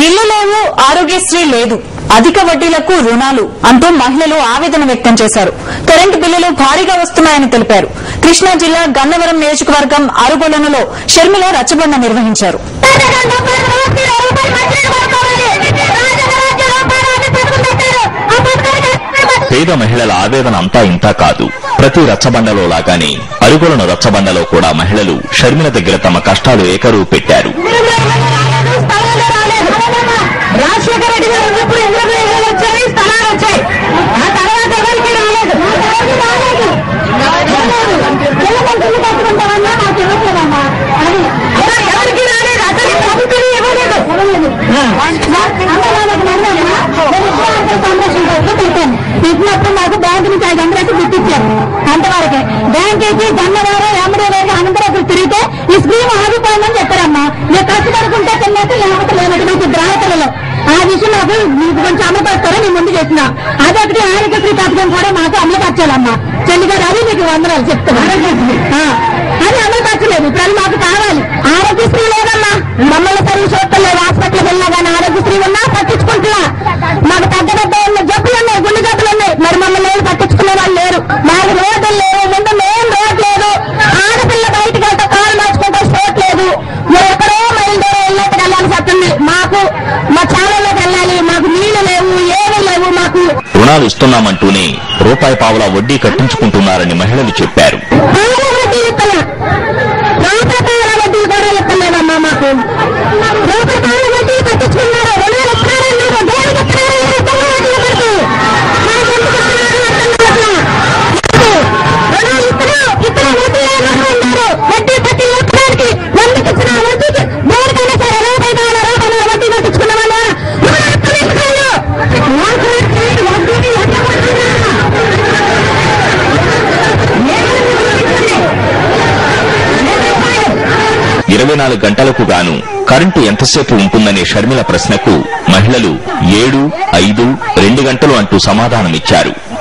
ఇల్లు లేవు ఆరోగ్యశ్రీ లేదు అధిక వడ్డీలకు రుణాలు అంటూ మహిళలు ఆవేదన వ్యక్తం చేశారు కరెంటు బిల్లులు భారీగా వస్తున్నాయని తెలిపారు కృష్ణా జిల్లా గన్నవరం నియోజకవర్గం అరుగొలనులో షర్మిల రచ్చబండ నిర్వహించారు పేద మహిళల ఆవేదన అంతా ఇంతా కాదు ప్రతి రచ్చబండలో లాగానే అరుగులను రచ్చబండలో కూడా మహిళలు షర్మిల దగ్గర తమ కష్టాలు ఏకరువు పెట్టారు రాజశేఖర రెడ్డి గారు ఉన్నప్పుడు ఇంద్రప్రదేశ్ వచ్చాయి స్థలాలు వచ్చాయి ఆ తర్వాత ఎవరికి రాలేదు రాలేదు. పిల్లలకు ఇల్లు కట్టుకుంటామన్నా మాకు ఇవ్వట్లేదమ్మా అని అలా ఎవరికి రాలేదు అసలు ప్రభుత్వం ఇవ్వలేదు ఇచ్చినప్పుడు మాకు బ్యాంకు నుంచి ఐదు వందలకి గుర్తించారు అంతవరకే బ్యాంక్ ఎక్కి గన్నవారం ఎమ్మడి వేసి అనంతరం తిరిగితే ఈ స్కీమ్ ఆగిపోయిందని చెప్పారమ్మా మీరు కష్టపడుకుంటే తిన్నట్టు లేకపోతే లేనట్టు మీకు గ్రాహకులలో ఆ విషయం నాకు మీకు కొంచెం అమలుపరుస్తారో నేను ముందు చేసిన అదొకటి ఆరోగ్యశ్రీ పథకం కూడా మాకు అమలుపరచాలమ్మా చెల్లిగారు అది మీకు వందనాలు చెప్తున్నా ఆ, అది అమలుపరచలేదు ఇప్పుడు అది మాకు కావాలి ఆరోగ్యశ్రీ లేదమ్మా మమ్మల్ని సర్వీస్ చూస్తలేదు హాస్పిటల్కి వెళ్ళినా కానీ ఆరోగ్యశ్రీ ఉన్నా పట్టించుకుంటున్నా మాకు పెద్ద పెద్ద ఉన్న జబ్బులు ఉన్నాయి గుండె జబ్బులు ఉన్నాయి మరి మమ్మల్ని ఎవరు పట్టించుకునే వాళ్ళు లేరు మాకు రోడ్లు లేవు ముందు మెయిన్ రోడ్ లేదు ఆడపిల్ల బయటికి వెళ్తే కాలు మార్చుకుంటే స్పోర్ట్ లేదు మీరు ఎక్కడో మైలుదేరి వెళ్ళినట్టు వెళ్ళాల్సి వస్తుంది మాకు మా ఛానల్లోకి వెళ్ళాలి మాకు నీళ్లు లేవు ఏమీ లేవు మాకు రుణాలు ఇస్తున్నామంటూనే రూపాయి పావులా వడ్డీ కట్టించుకుంటున్నారని మహిళలు చెప్పారు పాల వడ్డీ ఇస్తున్నా రూపాయి పాల వడ్డీ కూడా ఇస్తలేదమ్మా మాకు రూపాయి పాల వడ్డీ కట్టించుకున్నారు రుణాలు ఇస్తారన్నారు దేనికి ఇస్తారని అర్థం కావట్లేదు మనకు మాకు ఎందుకు ఇస్తున్నారు అర్థం కావట్లేదు. రుణాలు ఇస్తున్నా ఇస్తున్న వడ్డీ ఏమన్నారు వడ్డీ ప్రతి ఒక్కరికి ఎందుకు ఇచ్చిన వడ్డీకి దేనికైనా సరే రూపాయి పాల రూపాయల వడ్డీ కట్టించుకున్నామన్నా రుణాలు ఇస్తున్నారు వడ్డీని ఎట్లా కడుతున్నా? ఇరవై నాలుగు గంటలకు గాను కరెంటు ఎంతసేపు ఉంటుందనే షర్మిల ప్రశ్నకు మహిళలు ఏడు ఐదు రెండు గంటలు అంటూ సమాధానమిచ్చారు